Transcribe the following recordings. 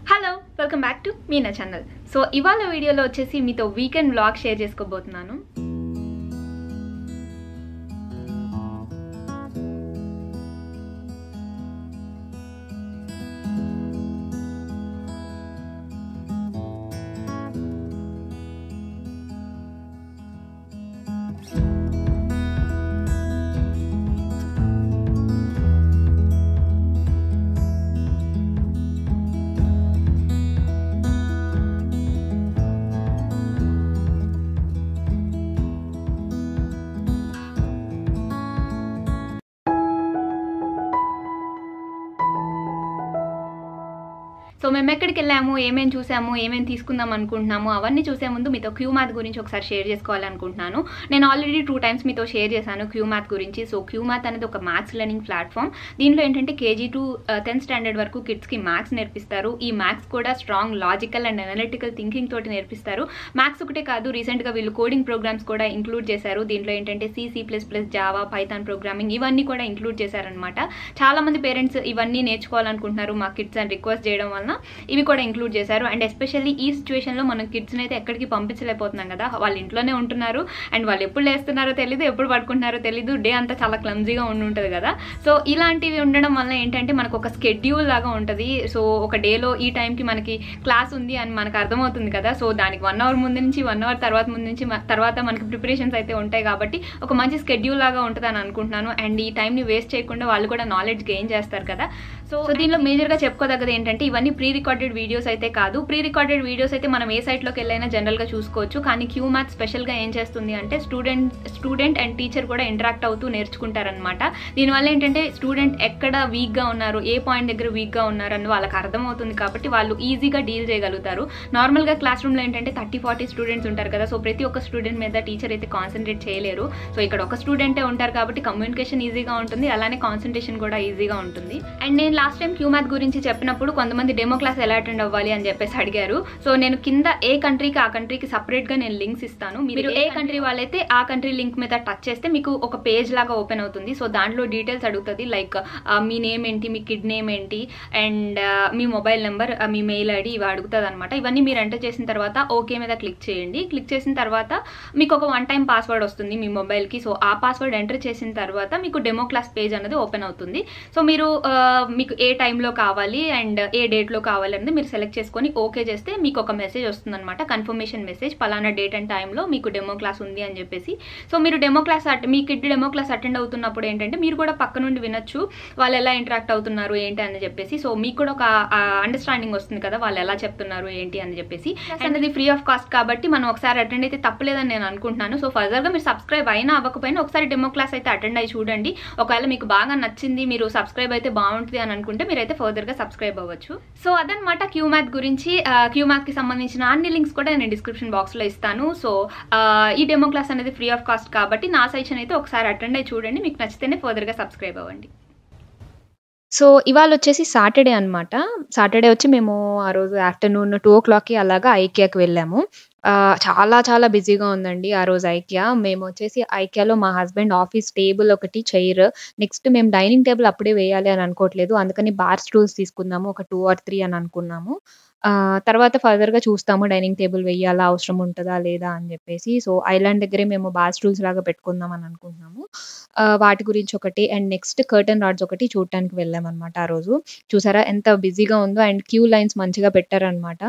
Hello welcome back to Meena channel so ఇవాళ వీడియోలో వచ్చేసి మీతో వీకెండ్ బ్లాగ్ షేర్ చేసుకోబోతున్నాను సో మేము ఎక్కడికి వెళ్ళాము ఏమేమి చూసాము ఏమేమి తీసుకుందాం అనుకుంటున్నాము అవన్నీ చూసే ముందు మీతో క్యూ మ్యాథ్ గురించి ఒకసారి షేర్ చేసుకోవాలనుకుంటున్నాను నేను ఆల్రెడీ టూ టైమ్స్ మీతో షేర్ చేశాను క్యూ మ్యాథ్ గురించి సో క్యూ మ్యాథ్ అనేది ఒక మ్యాథ్స్ లెర్నింగ్ ప్లాట్ఫామ్ దీంట్లో ఏంటంటే కేజీ టు టెన్త్ స్టాండర్డ్ వరకు కిడ్స్కి మ్యాథ్స్ నేర్పిస్తారు ఈ మ్యాథ్స్ కూడా strong logical and analytical thinking తోటి నేర్పిస్తారు మ్యాథ్స్ ఒకటే కాదు రీసెంట్గా వీళ్ళు కోడింగ్ ప్రోగ్రామ్స్ కూడా ఇంక్లూడ్ చేశారు దీంట్లో ఏంటంటే C C plus plus Java Python programming ఇవన్నీ కూడా ఇంక్లూడ్ చేశారనమాట చాలా మంది పేరెంట్స్ ఇవన్నీ నేర్చుకోవాలనుకుంటున్నారు మా కిడ్స్ అని రిక్వెస్ట్ చేయడం వలన ఇవి కూడా ఇంక్లూడ్ చేశారు అండ్ ఎస్పెషల్లీ ఈ సిచ్యువేషన్లో మనం కిడ్స్ని అయితే ఎక్కడికి పంపించలేకపోతున్నాం కదా వాళ్ళ ఇంట్లోనే ఉంటున్నారు అండ్ వాళ్ళు ఎప్పుడు లేస్తున్నారో తెలీదు ఎప్పుడు పడుకుంటున్నారో తెలీదు డే అంతా చాలా క్లమ్జీగా ఉండి ఉంటుంది కదా సో ఇలాంటివి ఉండడం వల్ల ఏంటంటే మనకు ఒక స్కెడ్యూల్ లాగా ఉంటుంది సో ఒక డేలో ఈ టైంకి మనకి క్లాస్ ఉంది అని మనకు అర్థమవుతుంది కదా సో దానికి వన్ అవర్ ముందు నుంచి వన్ అవర్ తర్వాత ముందు నుంచి మ- తర్వాత మనకి ప్రిపరేషన్స్ అయితే ఉంటాయి కాబట్టి ఒక మంచి స్కెడ్యూల్ లాగా ఉంటుంది అని అనుకుంటున్నాను అండ్ ఈ టైంని వేస్ట్ చేయకుండా వాళ్ళు కూడా నాలెడ్జ్ గెయిన్ చేస్తారు కదా సో సో దీనిలో మేజర్గా చెప్పుకోదగ్గది ఏంటంటే ఇవన్నీ ప్రీ రికార్డెడ్ వీడియోస్ అయితే కాదు ప్రీ రికార్డెడ్ వీడియోస్ అయితే మనం ఏ సైట్లోకి వెళ్ళైనా జనరల్గా చూసుకోవచ్చు కానీ క్యూ మ్యాథ్ స్పెషల్గా ఏం చేస్తుంది అంటే స్టూడెంట్ స్టూడెంట్ అండ్ టీచర్ కూడా ఇంటరాక్ట్ అవుతూ నేర్చుకుంటారనమాట దీనివల్ల ఏంటంటే స్టూడెంట్ ఎక్కడ వీక్గా ఉన్నారు ఏ పాయింట్ దగ్గర వీక్గా ఉన్నారు అని వాళ్ళకి అర్థమవుతుంది కాబట్టి వాళ్ళు ఈజీగా డీల్ చేయగలుగుతారు నార్మల్గా క్లాస్ రూమ్లో ఏంటంటే థర్టీ ఫార్టీ స్టూడెంట్స్ ఉంటారు కదా సో ప్రతి ఒక్క స్టూడెంట్ మీద టీచర్ అయితే కాన్సన్ట్రేట్ చేయలేరు సో ఇక్కడ ఒక స్టూడెంటే ఉంటారు కాబట్టి కమ్యూనికేషన్ ఈజీగా ఉంటుంది అలానే కాన్సన్ట్రేషన్ కూడా ఈజీగా ఉంటుంది అండ్ నేను లాస్ట్ టైం క్యూ మ్యాథ్ గురించి చెప్పినప్పుడు కొంతమంది డెమో క్లాస్ ఎలా అటెండ్ అవ్వాలి అని చెప్పేసి అడిగారు సో నేను కింద ఏ కంట్రీకి ఆ కంట్రీకి సపరేట్గా నేను లింక్స్ ఇస్తాను మీరు ఏ కంట్రీ వాళ్ళైతే ఆ కంట్రీ లింక్ మీద టచ్ చేస్తే మీకు ఒక పేజ్ లాగా ఓపెన్ అవుతుంది సో దాంట్లో డీటెయిల్స్ అడుగుతుంది లైక్ మీ నేమ్ ఏంటి మీ కిడ్ నేమ్ ఏంటి అండ్ మీ మొబైల్ నెంబర్ మీ మెయిల్ ఐడి ఇవి అడుగుతుంది అనమాట ఇవన్నీ మీరు ఎంటర్ చేసిన తర్వాత ఓకే మీద క్లిక్ చేయండి క్లిక్ చేసిన తర్వాత మీకు ఒక వన్ టైం పాస్వర్డ్ వస్తుంది మీ మొబైల్కి సో ఆ పాస్వర్డ్ ఎంటర్ చేసిన తర్వాత మీకు డెమో క్లాస్ పేజ్ అనేది ఓపెన్ అవుతుంది సో మీరు ఆ, మీకు ఏ టైంలో కావాలి అండ్ ఏ డేట్లో కావాలి అనేది మీరు సెలెక్ట్ చేసుకొని ఓకే చేస్తే మీకు ఒక మెసేజ్ వస్తుంది అనమాట కన్ఫర్మేషన్ మెసేజ్ పలానా డేట్ అండ్ టైంలో మీకు డెమో క్లాస్ ఉంది అని చెప్పేసి సో మీరు డెమో క్లాస్ అట్ మీ కిడ్ డెమో క్లాస్ అటెండ్ అవుతున్నప్పుడు ఏంటంటే మీరు కూడా పక్క నుండి వినొచ్చు వాళ్ళు ఎలా ఇంటరాక్ట్ అవుతున్నారు ఏంటి అని చెప్పేసి సో మీకు కూడా ఒక అండర్స్టాండింగ్ వస్తుంది కదా వాళ్ళు ఎలా చెప్తున్నారు ఏంటి అని చెప్పేసి అండ్ అది ఫ్రీ ఆఫ్ కాస్ట్ కాబట్టి మనం ఒకసారి అటెండ్ అయితే తప్పలేదని నేను అనుకుంటున్నాను సో ఫర్దర్గా మీరు సబ్స్క్రైబ్ అయినా అవ్వకపోయినా ఒకసారి డెమో క్లాస్ అయితే అటెండ్ అయ్యి చూడండి ఒకవేళ మీకు బాగా నచ్చింది మీరు సబ్స్క్రైబ్ అయితే బాగుంటుంది అని అనుకుంటే మీరైతే ఫర్దర్గా సబ్స్క్రైబ్ అవ్వచ్చు సో అదనమాట క్యూ మ్యాథ్ గురించి క్యూ మ్యాథ్కి సంబంధించిన అన్ని లింక్స్ కూడా నేను డిస్క్రిప్షన్ బాక్స్లో ఇస్తాను సో ఆ, ఈ డెమో క్లాస్ అనేది ఫ్రీ ఆఫ్ కాస్ట్ కాబట్టి నా సెక్షన్ అయితే ఒకసారి అటెండ్ అయ్యి చూడండి మీకు నచ్చితేనే ఫర్దర్గా సబ్స్క్రైబ్ అవ్వండి సో ఇవాళ వచ్చేసి సాటర్డే అనమాట సాటర్డే వచ్చి మేము ఆ రోజు ఆఫ్టర్నూన్ టూ ఓ క్లాక్కి అలాగా ఐకియాకి వెళ్ళాము ఆ, చాలా చాలా బిజీగా ఉందండి ఆ రోజు ఐకియా మేము వచ్చేసి ఐకియాలో మా హస్బెండ్ ఆఫీస్ టేబుల్ ఒకటి చైర్ నెక్స్ట్ మేము డైనింగ్ టేబుల్ అప్పుడే వేయాలి అని అనుకోవట్లేదు అందుకని బార్ స్టూల్స్ తీసుకుందాము ఒక టూ ఆర్ త్రీ అని అనుకున్నాము ఆ, తర్వాత ఫర్దర్గా చూస్తాము డైనింగ్ టేబుల్ వేయాలా అవసరం ఉంటుందా లేదా అని చెప్పేసి సో ఐలాండ్ దగ్గరే మేము బార్ స్టూల్స్ లాగా పెట్టుకుందాం అని అనుకుంటున్నాము ఆ, వాటి గురించి ఒకటి అండ్ నెక్స్ట్ కర్టన్ రాడ్స్ ఒకటి చూడటానికి వెళ్ళామన్నమాట ఆ రోజు చూసారా ఎంత బిజీగా ఉందో అండ్ క్యూ లైన్స్ మంచిగా పెట్టారనమాట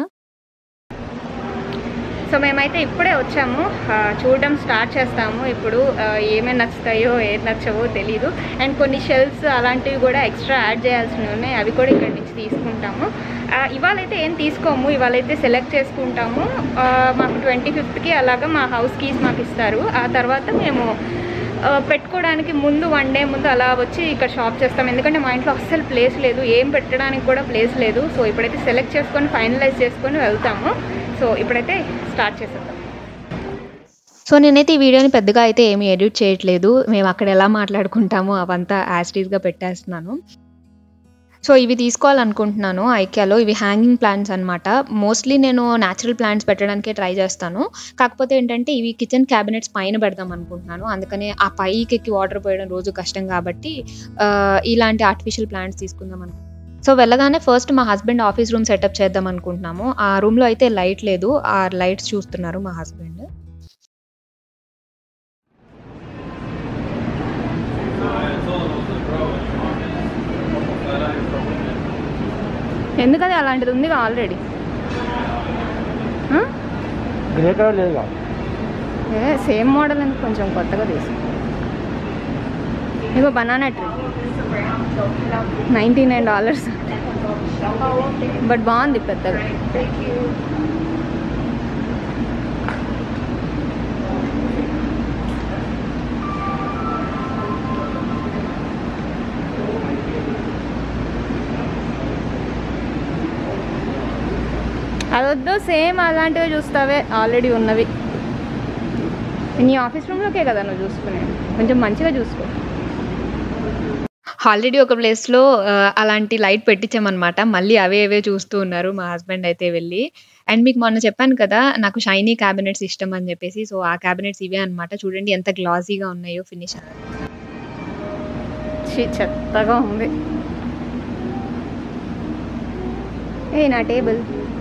సో మేమైతే ఇప్పుడే వచ్చాము ఆ, చూడడం స్టార్ట్ చేస్తాము ఇప్పుడు ఆ, ఏమేమి నచ్చుతాయో ఏది నచ్చవో తెలీదు అండ్ కొన్ని షెల్ఫ్స్ అలాంటివి కూడా ఎక్స్ట్రా యాడ్ చేయాల్సినవి ఉన్నాయి అవి కూడా ఇక్కడి నుంచి తీసుకుంటాము ఆ, ఇవాళైతే ఏం తీసుకోము ఇవాళైతే సెలెక్ట్ చేసుకుంటాము ఆ, మాకు ట్వంటీ ఫిఫ్త్కి అలాగా మా హౌస్ కీస్ మాకు ఇస్తారు ఆ తర్వాత మేము ఆ, పెట్టుకోవడానికి ముందు వన్ డే ముందు అలా వచ్చి ఇక్కడ షాప్ చేస్తాం ఎందుకంటే మా ఇంట్లో అస్సలు ప్లేస్ లేదు ఏం పెట్టడానికి కూడా ప్లేస్ లేదు సో ఇప్పుడైతే సెలెక్ట్ చేసుకొని ఫైనలైజ్ చేసుకొని వెళ్తాము సో ఇప్పుడైతే స్టార్ట్ చేసేద్దాం సో నేనైతే ఈ వీడియోని పెద్దగా అయితే ఏమీ ఎడిట్ చేయట్లేదు మేము అక్కడ ఎలా మాట్లాడుకుంటామో అవంతా యాస్టీస్గా పెట్టేస్తున్నాను సో ఇవి తీసుకోవాలనుకుంటున్నాను ఐక్యాలో ఇవి హ్యాంగింగ్ ప్లాంట్స్ అన్నమాట మోస్ట్లీ నేను న్యాచురల్ ప్లాంట్స్ పెట్టడానికే ట్రై చేస్తాను కాకపోతే ఏంటంటే ఇవి కిచెన్ క్యాబినెట్స్ పైన పెడదాం అనుకుంటున్నాను అందుకనే ఆ పైకి ఎక్కి వాటర్ పోయడం రోజు కష్టం కాబట్టి ఆ, ఇలాంటి ఆర్టిఫిషియల్ ప్లాంట్స్ తీసుకుందాం అనుకుంటున్నాను సో వెళ్ళగానే ఫస్ట్ మా హస్బెండ్ ఆఫీస్ రూమ్ సెటప్ చేద్దాం అనుకుంటున్నాము ఆ రూమ్లో అయితే లైట్ లేదు ఆ లైట్స్ చూస్తున్నారు మా హస్బెండ్ ఎందుకది అలాంటిది ఉంది ఆల్రెడీ గ్రే కలర్ లేదుగా సేమ్ మోడల్ అని కొంచెం కొత్తగా తీసు ఇగో banana tree ninety nine dollars but బాగుంది పెద్దగా అదొద్దు సేమ్ అలాంటివి చూస్తావే ఆల్రెడీ ఉన్నవి నీ ఆఫీస్ రూమ్లోకే కదా నువ్వు చూసుకునే కొంచెం మంచిగా చూసుకో ఆల్రెడీ ఒక ప్లేస్లో అలాంటి లైట్ పెట్టించామన్నమాట మళ్ళీ అవే అవే చూస్తూ ఉన్నారు మా హస్బెండ్ అయితే వెళ్ళి అండ్ మీకు మొన్న చెప్పాను కదా నాకు షైనీ క్యాబినెట్స్ ఇష్టం అని చెప్పేసి సో ఆ క్యాబినెట్స్ ఇవే అన్నమాట చూడండి ఎంత గ్లాసీగా ఉన్నాయో ఫినిష్ చెత్తగా ఉంది ఏ నా టేబుల్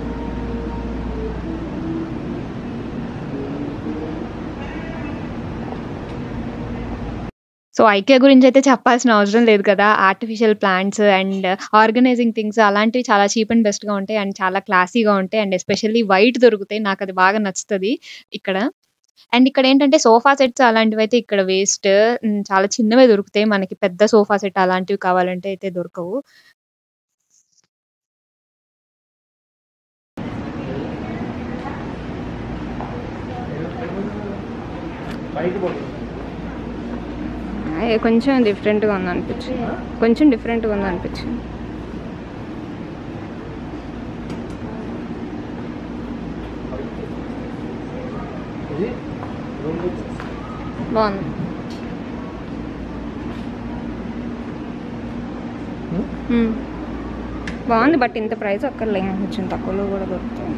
సో ఐకియా గురించి అయితే చెప్పాల్సిన అవసరం లేదు కదా artificial plants and organising things అలాంటివి చాలా చీప్ అండ్ బెస్ట్గా ఉంటాయి అండ్ చాలా క్లాసీగా ఉంటాయి అండ్ ఎస్పెషల్లీ వైట్ దొరుకుతాయి నాకు అది బాగా నచ్చుతుంది ఇక్కడ అండ్ ఇక్కడ ఏంటంటే సోఫా సెట్స్ అలాంటివి అయితే ఇక్కడ వేస్ట్ చాలా చిన్నవే దొరుకుతాయి మనకి పెద్ద సోఫా సెట్ అలాంటివి కావాలంటే అయితే దొరకవు పైకి పోతుంది ఏ కొంచెం డిఫరెంట్గా ఉంది అనిపించింది కొంచెం డిఫరెంట్గా ఉంది అనిపించింది ఇది రూమ్ బాగుంది మ్మ్. బాగుంది బట్ ఇంత ప్రైస్ అక్కర్లే కొంచెం తక్కువలో కూడా దొరుకుతుంది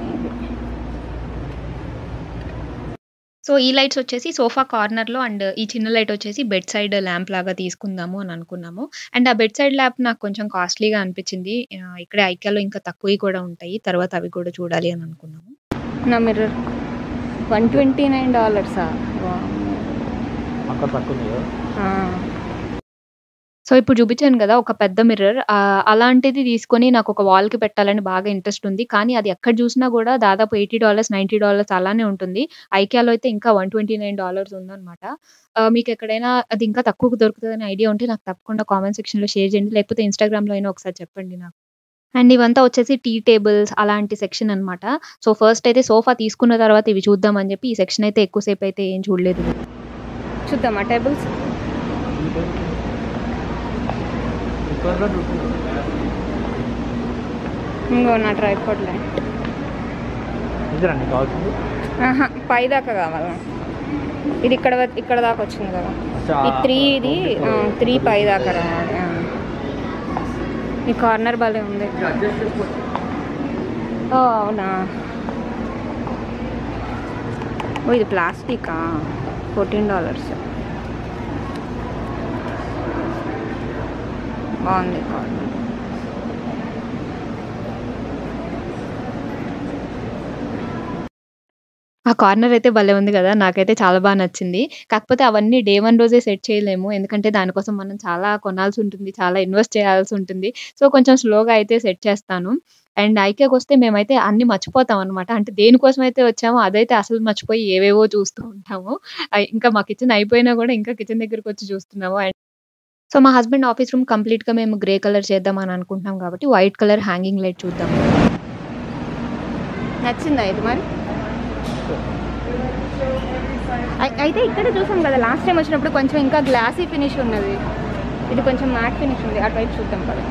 సో ఈ లైట్స్ వచ్చేసి సోఫా కార్నర్లో అండ్ ఈ చిన్న లైట్ వచ్చేసి బెడ్ సైడ్ ల్యాంప్ లాగా తీసుకుందాము అని అనుకున్నాము అండ్ ఆ బెడ్ సైడ్ ల్యాంప్ నాకు కొంచెం కాస్ట్లీగా అనిపించింది ఆ, ఇక్కడే ఐక్యాలో ఇంకా తక్కువవి కూడా ఉంటాయి తర్వాత అవి కూడా చూడాలి అని అనుకున్నాము నా మిర్రర్ వన్ ట్వంటీ నైన్ డాలర్సా అక్కడ తక్కువ ఉంది కదా సో ఇప్పుడు చూపించాను కదా ఒక పెద్ద మిర్రర్ అలాంటిది తీసుకొని నాకు ఒక wall కి పెట్టాలని బాగా ఇంట్రెస్ట్ ఉంది కానీ అది ఎక్కడ చూసినా కూడా దాదాపు ఎయిటీ డాలర్స్ నైంటీ డాలర్స్ అలానే ఉంటుంది ఐకియాలో అయితే ఇంకా వన్ ట్వంటీ నైన్ డాలర్స్ ఉందన్నమాట ఆ, మీకు ఎక్కడైనా అది ఇంకా తక్కువకు దొరుకుతుందని ఐడియా ఉంటే నాకు తప్పకుండా కామెంట్ సెక్షన్లో షేర్ చేయండి లేకపోతే ఇన్స్టాగ్రామ్లో అయినా ఒకసారి చెప్పండి నాకు అండ్ ఇవంతా వచ్చేసి టీ టేబుల్స్ అలాంటి సెక్షన్ అన్నమాట సో ఫస్ట్ అయితే సోఫా తీసుకున్న తర్వాత ఇవి చూద్దామని చెప్పి ఈ సెక్షన్ అయితే ఎక్కువసేపు అయితే ఏం చూడలేదు చూద్దామా టేబుల్స్ ఇక్కడ చూస్తుంది ఇంకో నా ట్రైపాడ్లే ఇద్దరండి కావాల్సింది ఆహా, పై దాకా కావాలా ఇది ఇక్కడ వ- ఇక్కడ దాకా వచ్చింది కదా అచ్చా, ఈ త్రీ ఇది ఆ, త్రీ పై దాకా రావాలి ఆ. ఈ కార్నర్ భలే ఉంది ఇది adjust చేసుకోవచ్చు. ఓ అవునా ఓ ఇది ప్లాస్టికా ఫోర్టీన్ డాలర్స్ బాగుంది కార్నర్ ఆ కార్నర్ అయితే భలే ఉంది కదా నాకైతే చాలా బాగా నచ్చింది కాకపోతే అవన్నీ డే వన్ రోజే సెట్ చేయలేము ఎందుకంటే దానికోసం మనం చాలా కొనాల్సి ఉంటుంది చాలా ఇన్వెస్ట్ చేయాల్సి ఉంటుంది సో కొంచెం స్లోగా అయితే సెట్ చేస్తాను అండ్ ఐకేకి వస్తే మేమైతే అన్ని మర్చిపోతాం అనమాట అంటే దేనికోసం అయితే వచ్చామో అదైతే అసలు మర్చిపోయి ఏవేవో చూస్తూ ఉంటాము అయ్ ఇంకా మా కిచెన్ అయిపోయినా కూడా ఇంకా కిచెన్ దగ్గరికి వచ్చి చూస్తున్నాము అండ్ సో మా హస్బెండ్ ఆఫీస్ రూమ్ కంప్లీట్ గా మేము గ్రే కలర్ చేద్దాం అని అనుకుంటున్నాం కాబట్టి వైట్ కలర్ హ్యాంగింగ్ లైట్ చూద్దాం నచ్చిందా ఇది మరి అయి- అయితే ఇక్కడ చూసాం కదా లాస్ట్ టైం వచ్చినప్పుడు కొంచెం ఇంకా గ్లాసీ ఫినిష్ ఉన్నది ఇది కొంచెం మ్యాట్ ఫినిష్ ఉంది అటువైపు చూద్దాం కదా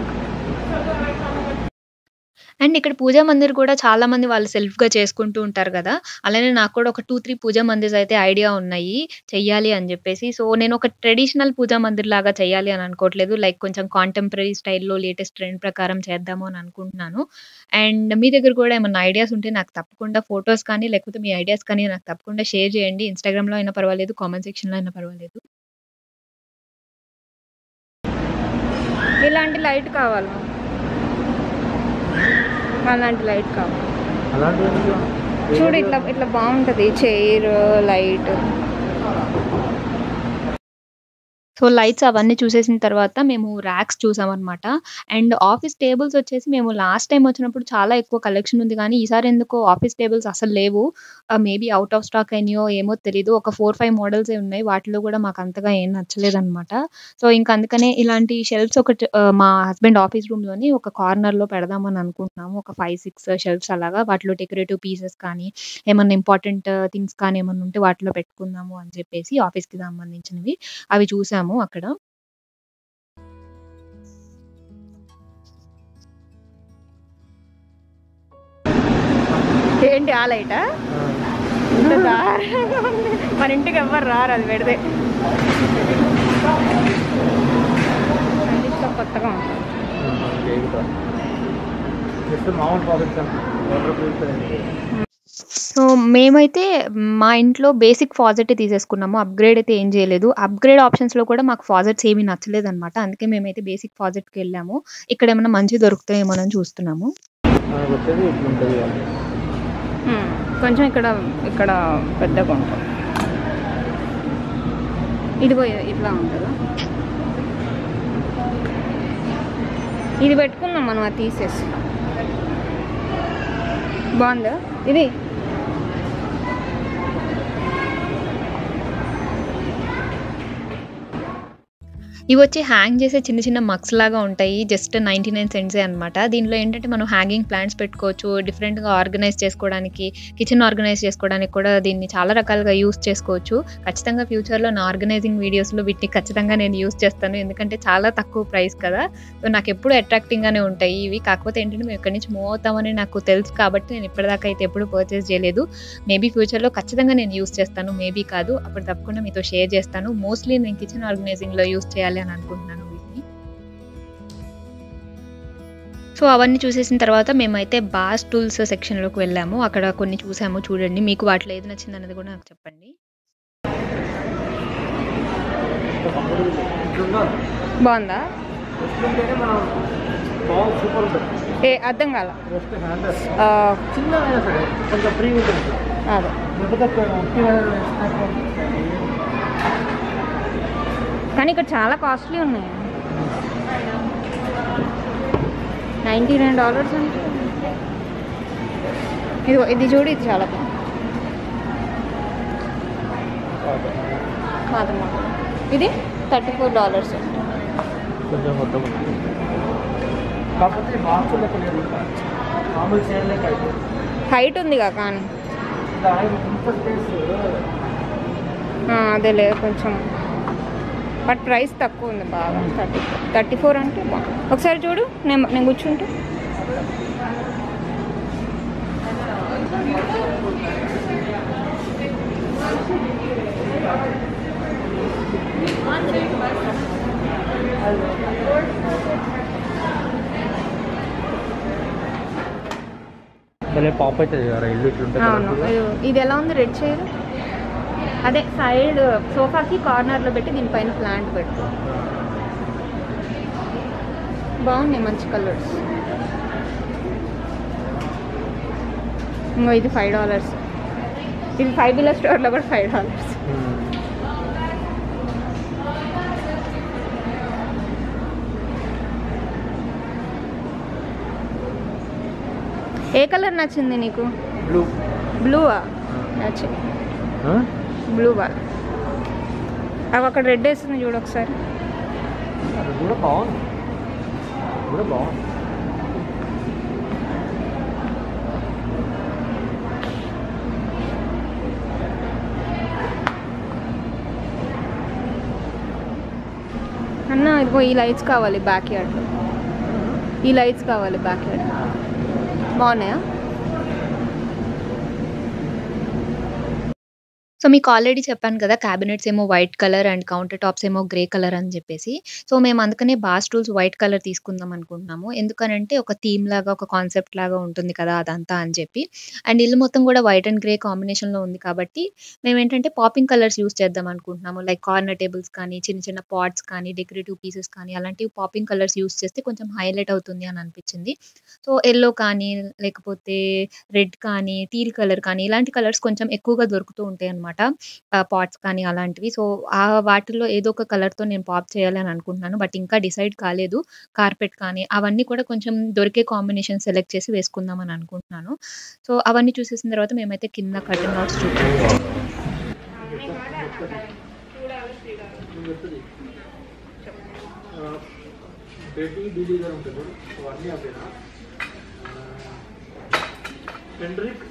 అండ్ ఇక్కడ పూజా మందిర్ కూడా చాలా మంది వాళ్ళు సెల్ఫ్ గా చేసుకుంటూ ఉంటారు కదా అలానే నాకు కూడా ఒక టూ త్రీ పూజా మందిర్స్ అయితే ఐడియా ఉన్నాయి చెయ్యాలి అని చెప్పేసి సో నేను ఒక ట్రెడిషనల్ పూజా మందిర్ లాగా చేయాలి అని అనుకోవట్లేదు లైక్ కొంచెం కాంటెంపరీ స్టైల్లో లేటెస్ట్ ట్రెండ్ ప్రకారం చేద్దాము అని అనుకుంటున్నాను అండ్ మీ దగ్గర కూడా ఏమైనా ఐడియాస్ ఉంటే నాకు తప్పకుండా ఫొటోస్ కానీ లేకపోతే మీ ఐడియాస్ కానీ నాకు తప్పకుండా షేర్ చేయండి ఇన్స్టాగ్రామ్లో అయినా పర్వాలేదు కామెంట్ సెక్షన్లో అయినా పర్వాలేదు ఇలాంటి లైట్ కావాలి అలాంటి లైట్ కావాలి అలాంటివి ఎందుకు? చూడు ఇట్లా ఇట్లా బాగుంటుంది చైర్ లైట్ సో లైట్స్ అవన్నీ చూసేసిన తర్వాత మేము ర్యాక్స్ చూసామన్నమాట అండ్ ఆఫీస్ టేబుల్స్ వచ్చేసి మేము లాస్ట్ టైం వచ్చినప్పుడు చాలా ఎక్కువ కలెక్షన్ ఉంది కానీ ఈసారి ఎందుకో ఆఫీస్ టేబుల్స్ అసలు లేవు మేబీ అవుట్ ఆఫ్ స్టాక్ అయినాయో ఏమో తెలీదు ఒక ఫోర్ ఫైవ్ మోడల్స్ ఉన్నాయి వాటిలో కూడా మాకు అంతగా ఏం నచ్చలేదు అనమాట సో ఇంకా అందుకనే ఇలాంటి షెల్ఫ్స్ ఒకటి ఆ, మా హస్బెండ్ ఆఫీస్ రూమ్ లోని ఒక కార్నర్ లో పెడదామని అనుకుంటున్నాము ఒక ఫైవ్ సిక్స్ షెల్ఫ్స్ అలాగా వాటిలో డెకరేటివ్ పీసెస్ కానీ ఏమన్నా ఇంపార్టెంట్ థింగ్స్ కానీ ఏమన్నా ఉంటే వాటిలో పెట్టుకుందాము అని చెప్పేసి ఆఫీస్ కి సంబంధించినవి అవి చూసాము అక్కడ ఏంటి ఆ లైటా ఇంత దారుణంగా ఉంది. మన ఇంటికి ఎవ్వరు రారు అది పెడితే అన్నిట్లో కొత్తగా ఉంటుంది జస్ట్ మామూలు ప్రాజెక్ట్స్ వాటర్ ప్యూరిఫై సో మేమైతే మా ఇంట్లో బేసిక్ ఫాజెట్ తీసుకున్నాము అప్గ్రేడ్ అయితే ఏం చేయలేదు అప్గ్రేడ్ ఆప్షన్స్లో కూడా మాకు ఫాజెట్స్ ఏమీ నచ్చలేదు అనమాట అందుకే మేమైతే బేసిక్ ఫాజెట్కి వెళ్ళాము ఇక్కడ ఏమైనా మంచి దొరుకుతాయేమో అని చూస్తున్నాము మనకు వచ్చేది ఇట్లుంటుంది కొంచెం ఇక్కడ ఇక్కడ పెద్దగా ఉంటుంది ఇదిగో ఇట్లా ఉంటుందా ఇది పెట్టుకుందాం మనం అది తీసేసి బాగుందా ఇది ఇవి వచ్చి హ్యాంగ్ చేసే చిన్న చిన్న మగ్స్ లాగా ఉంటాయి జస్ట్ నైంటీ నైన్ సెంట్సే అనమాట దీనిలో ఏంటంటే మనం హ్యాంగింగ్ ప్లాంట్స్ పెట్టుకోవచ్చు డిఫరెంట్గా ఆర్గనైజ్ చేసుకోవడానికి కిచెన్ ఆర్గనైజ్ చేసుకోవడానికి కూడా దీన్ని చాలా రకాలుగా యూస్ చేసుకోవచ్చు ఖచ్చితంగా ఫ్యూచర్లో నా ఆర్గనైజింగ్ వీడియోస్లో వీటిని ఖచ్చితంగా నేను యూస్ చేస్తాను ఎందుకంటే చాలా తక్కువ ప్రైస్ కదా సో నాకు ఎప్పుడు అట్రాక్టింగ్గానే ఉంటాయి ఇవి కాకపోతే ఏంటంటే మేము ఇక్కడి నుంచి మూవ్ అవుతామని నాకు తెలుసు కాబట్టి నేను ఇప్పటిదాకా అయితే ఎప్పుడు పర్చేస్ చేయలేదు మేబీ ఫ్యూచర్లో ఖచ్చితంగా నేను యూస్ చేస్తాను మేబీ కాదు అప్పుడు తప్పకుండా మీతో షేర్ చేస్తాను మోస్ట్లీ నేను కిచెన్ ఆర్గనైజింగ్లో యూస్ చేయాలి అని అనుకుంటున్నాను వీటిని సో అవన్నీ చూసేసిన తర్వాత మేమైతే బాస్ టూల్స్ సెక్షన్లోకి వెళ్ళాము అక్కడ కొన్ని చూసాము చూడండి మీకు వాటిలో ఏది నచ్చింది అన్నది కూడా నాకు చెప్పండి ఇట్లుందా బాగుందా ఇట్లుంటేనే మనం బాగా సూపర్ ఉంటుంది ఏ అర్థం కాల జస్ట్ హ్యాండల్ చిన్నదైనా సరే కొంచెం ఫ్రీ ఉంటుంది అదే లేకపోతే ఉట్టి వేసినట్టు కానీ ఇక్కడ చాలా కాస్ట్లీ ఉన్నాయి నైంటీ నైన్ డాలర్స్ అంటే ఇది ఇది చూడు ఇది చాలా బాగుంది మాత్రం ఇది థర్టీ ఫోర్ డాలర్స్ కొంచెం మొత్తం కాకపోతే బాక్స్ లెక్క లేదు మామూలు చైర్ లెక్క అయితే హైట్ ఉందిగా కానీ దాని ఇంత స్పేస్ ఆ, అదేలే కొంచెం బట్ ప్రైస్ తక్కువ ఉంది బాగా థర్టీ ఫోర్ థర్టీ ఫోర్ అంటే బాగుంది ఒకసారి చూడు నేను నేను కూర్చుంటే భలే పాప్ అవుతుంది కదా ఇల్లు ఇట్లుంటే అవును ఇది- ఇది ఎలా ఉంది రెడ్ చైర్ అదే సైడ్ సోఫాకి కార్నర్లో పెట్టి దీనిపైన ప్లాంట్ పెట్టు బాగున్నాయి మంచి కలర్స్ ఇంకో ఇది ఫైవ్ డాలర్స్ ఇది ఫైవ్ బిల్ల స్టోర్లో కూడా ఫైవ్ డాలర్స్ ఏ కలర్ నచ్చింది నీకు బ్లూ బ్లూవా నచ్చింది బ్లూ వాళ్ళ అవి అక్కడ రెడ్ వేస్తుంది చూడు ఒకసారి అది కూడా బాగుంది అది కూడా బాగుంది అన్న ఇదిగో ఈ లైట్స్ కావాలి బ్యాక్ యార్డ్లో ఈ లైట్స్ కావాలి బ్యాక్ యార్డ్ బాగున్నాయా సో మీకు ఆల్రెడీ చెప్పాను కదా క్యాబినెట్స్ ఏమో white colour and counter tops ఏమో గ్రే కలర్ అని చెప్పేసి సో మేము అందుకనే బార్ స్టూల్స్ వైట్ కలర్ తీసుకుందాం అనుకుంటున్నాము ఎందుకనంటే ఒక థీమ్ లాగా ఒక కాన్సెప్ట్ లాగా ఉంటుంది కదా అదంతా అని చెప్పి అండ్ ఇల్లు మొత్తం కూడా వైట్ అండ్ గ్రే కాంబినేషన్లో ఉంది కాబట్టి మేము ఏంటంటే పాపింగ్ కలర్స్ యూస్ చేద్దాం అనుకుంటున్నాము లైక్ కార్నర్ టేబుల్స్ కానీ చిన్న చిన్న పాట్స్ కానీ డెకరేటివ్ పీసెస్ కానీ అలాంటివి పాపింగ్ కలర్స్ యూస్ చేస్తే కొంచెం హైలైట్ అవుతుంది అని అనిపించింది సో ఎల్లో కానీ లేకపోతే రెడ్ కానీ టీల్ కలర్ కానీ ఇలాంటి కలర్స్ కొంచెం ఎక్కువగా దొరుకుతూ ఉంటాయి అనమాట పాట్స్ కానీ అలాంటివి సో ఆ వాటిల్లో ఏదో ఒక కలర్తో నేను పాప్ చేయాలి అని అనుకుంటున్నాను బట్ ఇంకా డిసైడ్ కాలేదు కార్పెట్ కానీ అవన్నీ కూడా కొంచెం దొరికే కాంబినేషన్ సెలెక్ట్ చేసి వేసుకుందాం అని అనుకుంటున్నాను సో అవన్నీ చూసేసిన తర్వాత మేమైతే కింద కటన్ అవుట్స్ చూద్దాం బేటీ డీడీ గారు ఉంటుంది చూడు అవన్నీ అవేనా హెండ్రిక్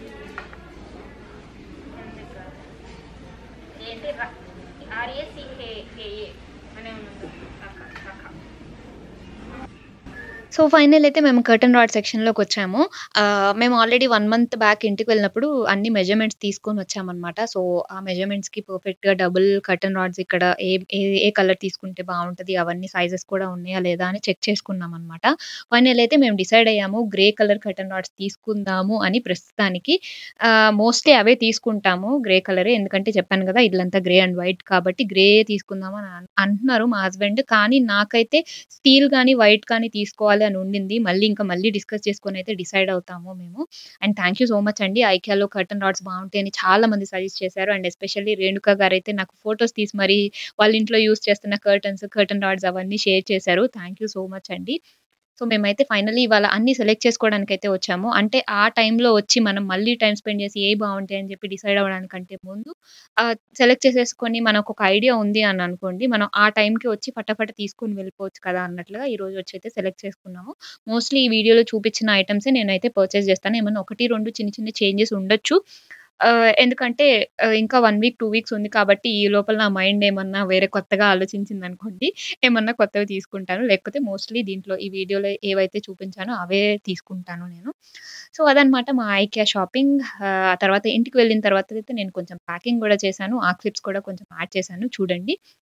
సో ఫైనల్ అయితే మేము కర్టన్ రాడ్ సెక్షన్‌లోకి వచ్చాము. ఆహ్, మేము ఆల్రెడీ 1 మంత్ బ్యాక్ ఇంటికి వెళ్ళినప్పుడు అన్ని మెజర్‌మెంట్స్ తీసుకొని వచ్చామనమాట. సో, ఆ మెజర్‌మెంట్స్‌కి పర్ఫెక్ట్‌గా డబుల్ కర్టన్ రాడ్స్ ఇక్కడ ఏ ఏ ఏ కలర్ తీసుకుంటే బావుంటది అవన్నీ సైజెస్ కూడా ఉన్నాయా లేదా అని చెక్ చేసుకున్నామనమాట. ఫైనల్ అయితే మేము డిసైడ్ అయ్యాము గ్రే కలర్ కర్టన్ రాడ్స్ తీసుకుందాము అని ప్రస్తుతానికి. ఆహ్, మోస్ట్‌లీ అవే తీసుకుంటాము గ్రే కలరే ఎందుకంటే చెప్పాను కదా! ఇల్లంతా గ్రే అండ్ వైట్ కాబట్టి గ్రే తీసుకుందాం అని అన్ అంటున్నారు మా హస్బెండ్. కానీ నాకైతే స్టీల్ గానీ, వైట్ కానీ తీసుకోవాలి అని ఉండింది. మళ్ళీ ఇంకా మళ్ళీ డిస్కస్ చేసుకొనైతే డిసైడ్ అవుతాము మేము. And thank you so much అండి. ఐకియాలో కర్టన్ రాడ్స్ బావుంటాయని చాలా మంది సజెస్ట్ చేశారు. అండ్ ఎస్పెషల్లీ రేణుక గారైతే నాకు ఫోటోస్ తీసి మరీ వాళ్ళ ఇంట్లో యూజ్ చేస్తున్న కర్టన్స్, కర్టన్ రాడ్స్ అవన్నీ షేర్ చేశారు. థాంక్ యూ సో మచ్ అండి. సో, మేమైతే ఫైనల్లీ ఇవాళ అన్నీ సెలెక్ట్ చేసుకోవడానికైతే వచ్చాము. అంటే ఆ టైంలో వచ్చి మనం మళ్ళీ టైమ్ స్పెండ్ చేసి ఏయి బావుంటాయని చెప్పి డిసైడ్ అవ్వడానికంటే ముందు ఆహ్, సెలెక్ట్ చేసేసుకొని మనకొక ఐడియా ఉంది అని అనుకోండి. మనం ఆ టైంకి వచ్చి ఫటాఫట తీసుకొని వెళ్ళిపోవచ్చు కదా! అన్నట్లుగా ఈరోజు వచ్చైతే సెలెక్ట్ చేసుకున్నాము. మోస్ట్‌లీ ఈ వీడియోలో చూపించిన ఐటెమ్సే నేనైతే పర్చేస్ చేస్తాను. ఏమన్నా 1, 2 చిన్న చిన్న చేంజెస్ ఉండొచ్చు. ఆహ్, ఎందుకంటే ఆహ్, ఇంకా 1 వీక్, 2 వీక్స్ ఉంది కాబట్టి ఈ లోపల నా మైండ్ ఏమన్నా వేరే కొత్తగా ఆలోచించిందనుకోండి ఏమన్నా కొత్తవి తీసుకుంటాను. లేకపోతే మోస్ట్‌లీ దీంట్లో ఈ వీడియోలో ఏవైతే చూపించానో అవే తీసుకుంటాను నేను. సో, అదనమాట మా ఐకియా షాపింగ్. ఆహ్, ఆ తర్వాత ఇంటికి వెళ్ళిన తర్వాత అయితే నేను కొంచెం ప్యాకింగ్ గూడా చేశాను. ఆ క్లిప్స్ కూడా కొంచెం యాడ్ చేశాను చూడండి.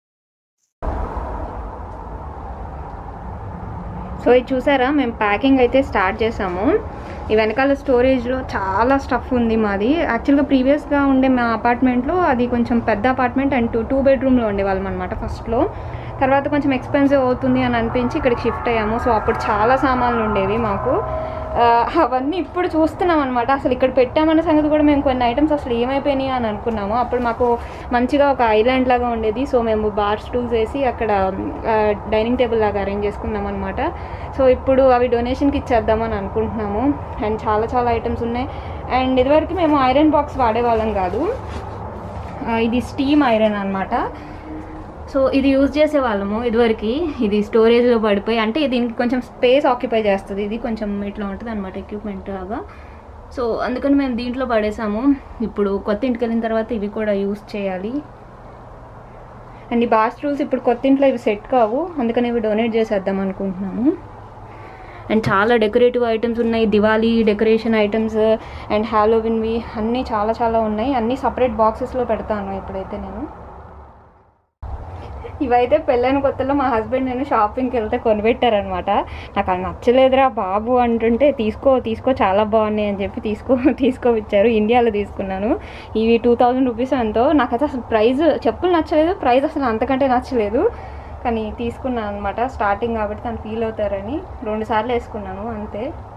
సో, ఇది చూసారా మేము ప్యాకింగ్ అయితే స్టార్ట్ చేసాము. ఈ వెనకాల స్టోరేజ్‌లో చాలా స్టఫ్ ఉంది మాది. యాక్చువల్‌గా ప్రీవియస్‌గా ఉండే మా అపార్ట్మెంట్‌లో అది కొంచెం పెద్ద అపార్ట్మెంట్ అండ్ 2, 2 బెడ్‌రూమ్‌లో ఉండేవాళ్ళమనమాట ఫస్ట్‌లో. తర్వాత కొంచెం ఎక్స్‌పెన్సివ్ అవుతుంది అని అనిపించి ఇక్కడికి షిఫ్ట్ అయ్యాము. సో, అప్పుడు చాలా సామాన్లు ఉండేవి మాకు. ఆహ్, అవన్నీ ఇప్పుడు చూస్తున్నామనమాట. అసలు ఇక్కడ పెట్టామన్న సంగతి కూడా మేము కొన్ని ఐటెమ్స్ అసలు ఏమైపోయినాయి అని అనుకున్నాము. అప్పుడు మాకు మంచిగా ఒక ఐలాండ్ లాగా ఉండేది. సో, మేము బార్ స్టూల్స్ ఏసి అక్కడ ఆహ్, డైనింగ్ టేబుల్ లాగా అరేంజ్ చేసుకున్నామనమాట. సో, ఇప్పుడు అవి డొనేషన్‌కి ఇచ్చేద్దామని అనుకుంటున్నాము. అండ్ చాలా చాలా ఐటెమ్స్ ఉన్నాయి. అండ్ ఇదివరకు మేము ఐరన్ బాక్స్ వాడేవాళ్ళం కాదు. ఆహ్, ఇది స్టీమ్ ఐరన్ అనమాట. సో, ఇది యూజ్ చేసేవాళ్ళము ఇదివరకి. ఇది స్టోరేజ్‌లో పడిపోయి అంటే దీనికి కొంచెం స్పేస్ ఆక్యుపై చేస్తది. ఇది కొంచెం ఇట్లా ఉంటదనమాట ఎక్విప్‌మెంట్ లాగా. సో, అందుకని మేము దీంట్లో పడేసాము. ఇప్పుడు కొత్త ఇంటికెళ్ళిన తర్వాత ఇవి కూడా యూజ్ చేయాలి. అండ్ ఈ బార్ స్టూల్స్ ఇప్పుడు కొత్త ఇంట్లో ఇవి సెట్ కావు. అందుకని ఇవి డొనేట్ చేసేద్దాం అనుకుంటున్నాము. అండ్ చాలా డెకరేటివ్ ఐటెమ్స్ ఉన్నాయి. దివాళీ డెకరేషన్ ఐటెమ్స్ అండ్ హాలోవిన్‌వి అన్నీ చాలా చాలా ఉన్నాయి. అన్నీ సెపరేట్ బాక్సెస్‌లో పెడతాను ఇప్పుడైతే నేను. ఇవైతే పెళ్ళైన కొత్తలో మా హస్బెండ్ నేను షాపింగ్‌కెళ్తే కొనిపెట్టారనమాట. నాకది నచ్చలేదురా బాబు అంటుంటే తీసుకో తీసుకో చాలా బావున్నాయి అని చెప్పి తీసుకో తీసుకోపిచ్చారు. ఇండియాలో తీసుకున్నాను. ఇవి 2000 రూపీసో ఎంతో. నాకైతే అసలు ప్రైస్ చెప్పులు నచ్చలేదు. ప్రైస్ అసలు అంతకంటే నచ్చలేదు. కానీ తీసుకున్నాను అనమాట. స్టార్టింగ్ కాబట్టి తను ఫీల్ అవుతారని 2 సార్లు ఏసుకున్నాను అంతే.